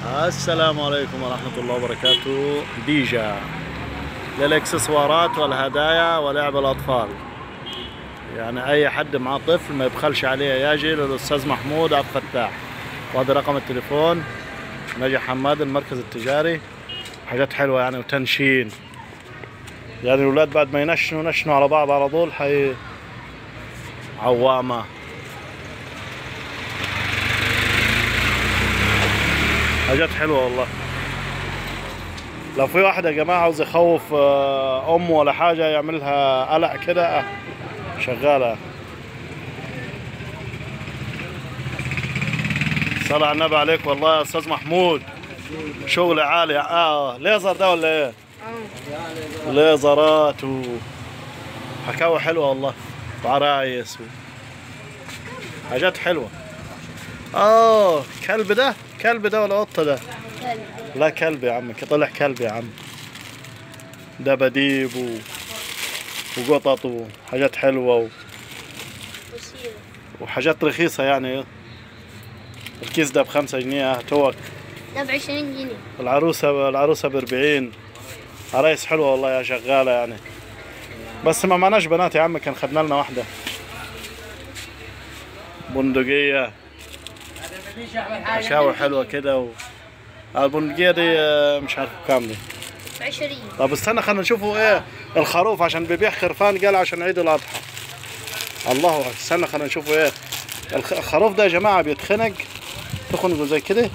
السلام عليكم ورحمة الله وبركاته ديجا للإكسسوارات والهدايا ولعب الأطفال يعني أي حد معاه طفل ما يبخلش عليه يجي للأستاذ محمود عبد الفتاح وهذا رقم التليفون نجي حماد المركز التجاري حاجات حلوة يعني وتنشين يعني الأولاد بعد ما ينشنوا نشنوا على بعض على طول حي عوامة حاجات حلوة والله لو في واحد يا جماعة عاوز يخوف آه، أمه ولا حاجة يعملها قلق كده آه، شغالة صلى على النبي عليك والله يا أستاذ محمود شغل عالي اه ليزر ده ولا ايه؟ ليزرات و حكاوي حلوة والله وعرايس و... حاجات حلوة اه كلب ده كلب ده ولا قطة ده لا كلب يا عم طلع كلب يا عم دباديب و... وقطط وحاجات حلوة و... وحاجات رخيصة يعني الكيس ده بخمسة جنيه توك ده ب 20 جنيه العروسة العروسة بأربعين عرايس حلوة والله يا شغالة يعني بس ما معناش بنات يا عم كان خدنا لنا واحدة بندقية حشاوي حلوة كده و... البندقية دي آه، مش عارف كام دي ب 20 طب استنى خلينا نشوفوا ايه الخروف عشان بيبيع خرفان قال عشان عيد الاضحى الله أكبر. استنى خلينا نشوفوا ايه الخ- الخروف ده يا جماعه بيتخنق تخنقوا زي كده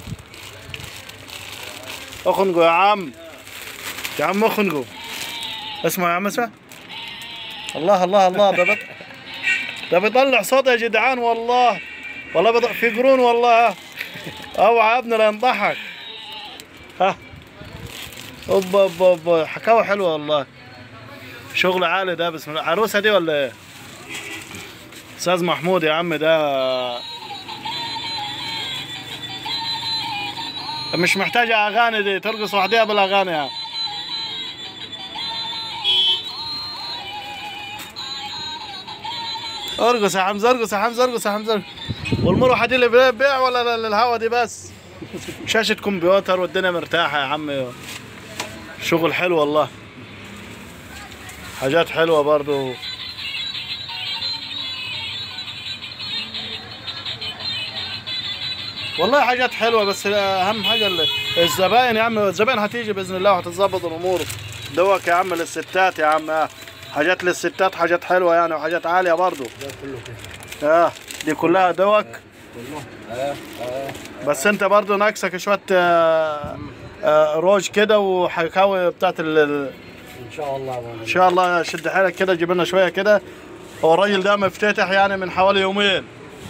اخنقوا يا عم يا عم اخنقوا اسمع يا عم اسمع الله الله الله ده بط... ده بيطلع صوت يا جدعان والله والله بيض... في قرون والله اوعى يا ابني لا ينضحك ها اوبا اوبا اوبا حكاوي حلوه والله شغل عالي ده بسم الله عروسه دي ولا ايه؟ استاذ محمود يا عم ده مش محتاجة أغاني دي ترقص وحديها بالأغاني يعني. ارقص يا حمزة ارقص يا حمزة ارقص يا حمزة والمروحة دي اللي بيع ولا للهوا دي بس شاشة كمبيوتر والدنيا مرتاحة يا عمي شغل حلو والله حاجات حلوة برضو والله حاجات حلوة بس أهم حاجة ال- الزباين يا عم الزباين هتيجي بإذن الله وهتتظبط الأمور دوك يا عم للستات يا عم آه. حاجات للستات حاجات حلوة يعني وحاجات عالية برضو اه دي كلها دوك بس انت برضو ناقصك شوية آه، آه، روج كده وحكاوي بتاعت ال- ال- ان شاء الله ان شاء الله شد حيلك كده جيب لنا شويه كده هو الراجل ده مفتتح يعني من حوالي يومين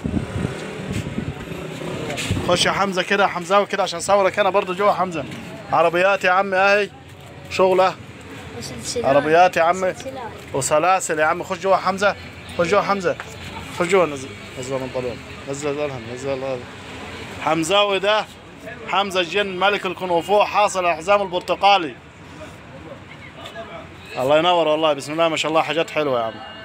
خش يا حمزه كده حمزاوي كده عشان صورك انا برضو جوا حمزه عربيات يا عمي اهي شغله وسلسلة عربيات يا عمي سلسلة وسلاسل يا عم خش جوا حمزه خش جوا حمزه خش جوا نزل نزل البنطلون نزل الهم نزل الهم. حمزاوي ده حمزه الجن ملك الكونغ حاصل الحزام البرتقالي الله ينور والله بسم الله ما شاء الله حاجات حلوه يا عم